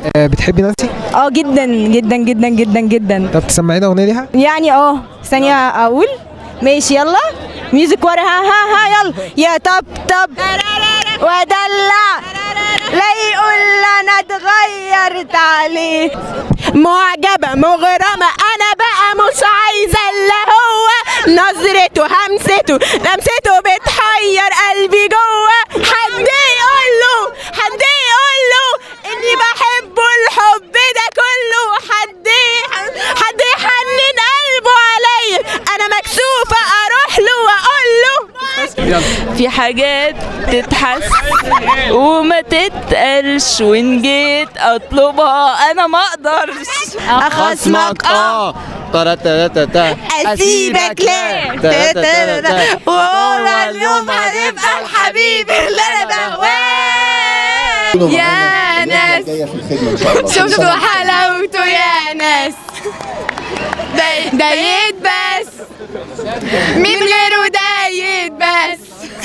آه بتحبي نانسي اه جدا جدا جدا جدا جدا طب تسمعينا اغنيه ليها يعني اه ثانية اقول ماشي يلا ميوزك ورا ها ها ها يلا يا طب طب ودلع لا يقول انا اتغيرت عليه معجبة مغرمة انا بقى مش عايزة الا هو نظرته همسته لمسته بتحير قلبي جوه حد يقول له حد يقول له اني بحبه الحب ده كله حد حد يحنن قلبه عليا انا مكسوفة اروح له واقول له في حاجات تتحس وما تتقالش وان جيت اطلبها انا ما اقدرش اخصمك اه ترى ترى ترى اسيبك ليه وهو اليوم هتبقى الحبيب اللي انا بهواه يا ناس شفتوا حلاوته يا ناس دايت بس من غيره دايت بس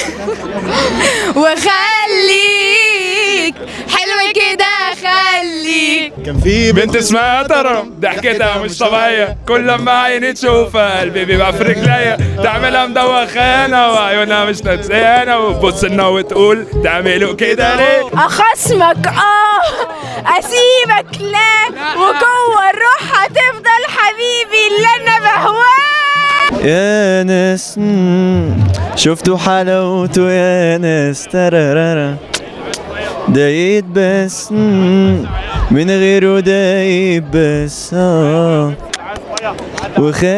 وخليك حلو كده خليك كان في بنت اسمها ترم ضحكتها مش طبيعية كل لما عيني تشوفها قلبي بيبقى في رجليا تعملها مدوخانة وعيونها مش نسيانة وتبص لنا وتقول تعملوا كده ليه اخصمك اه اسيبك لا وجوه الروح هتفضل حبيبي اللي انا بهواه يا ناس مم، شفتوا حلاوته يا ناس ترارارا دايت بس مم، من غيره دايب بس اه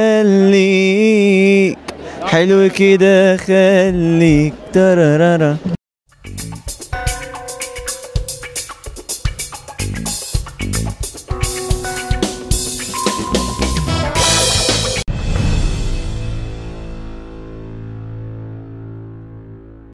وخليك حلو كده خليك ترارارا